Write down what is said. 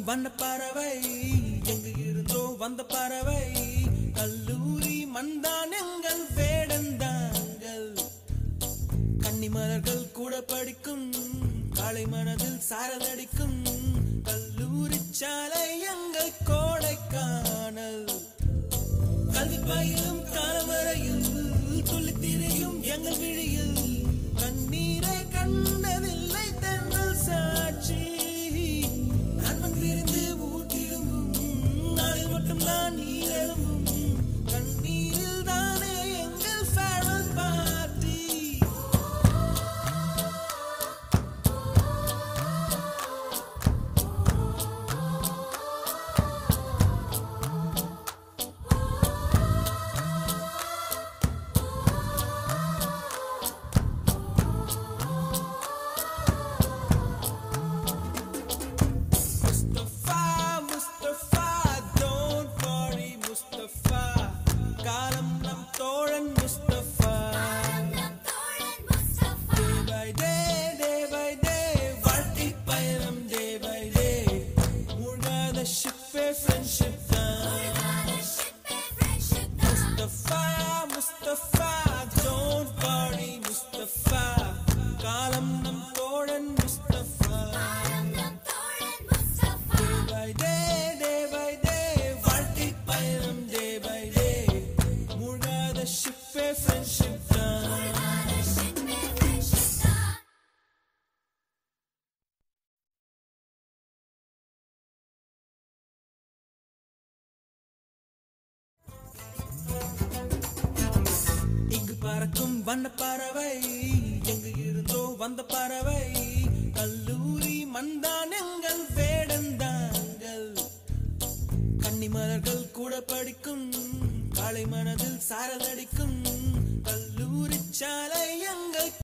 வண்ண பறவை எங்கு இருந்தோ வந்த பறவை கல்லூரி மண்தான் எங்கள் வேடந்தாங்கள் கன்னிமலர்கள் கூட படிக்கும் காலை மனதில் சாரலடிக்கும் கல்லூரி சாலை எங்கள் கோடைக்கானல் கல்வி பயிலும் காலவரையில் துள்ளித் திரியும் எங்கள் விழியில் கண்ணீரை கண்டதில்லை தென்றல் சாட்சி நண்பன் பிரிந்து ஊட்டிரும்பும் நாளில் மட்டும் நான் நீரெழும்பும் கண்ணீரில் தானே எங்கள் farewell party Mustafa Mustafa don't worry Mustafa காலம் நம் தோழன் Mustafa day by day day by day வாழ்க்கை பயணம் day by day மூழ்காத ஷிப்பே ஃப்ரெண்ட்ஷிப் தான் முஸ்தபா முஸ்தபா don't worry முஸ்தபா காலம் நம் தோழன் Mustafa day by day day by day வாழ்க்கை பயணம் day by day மூழ்காத ஷிப்பே ஃப்ரெண்ட்ஷிப் தான் இங்கு பறக்கும் வண்ண பறவை எங்கு இருந்தோ வந்த பறவை கல்லூரி மண்தான் எங்கள் வேடந்தாங்கள் கன்னிமலர்கள் கூட படிக்கும் காலை மனதில் சாரலடிக்கும் கல்லூரி சாலை எங்கள்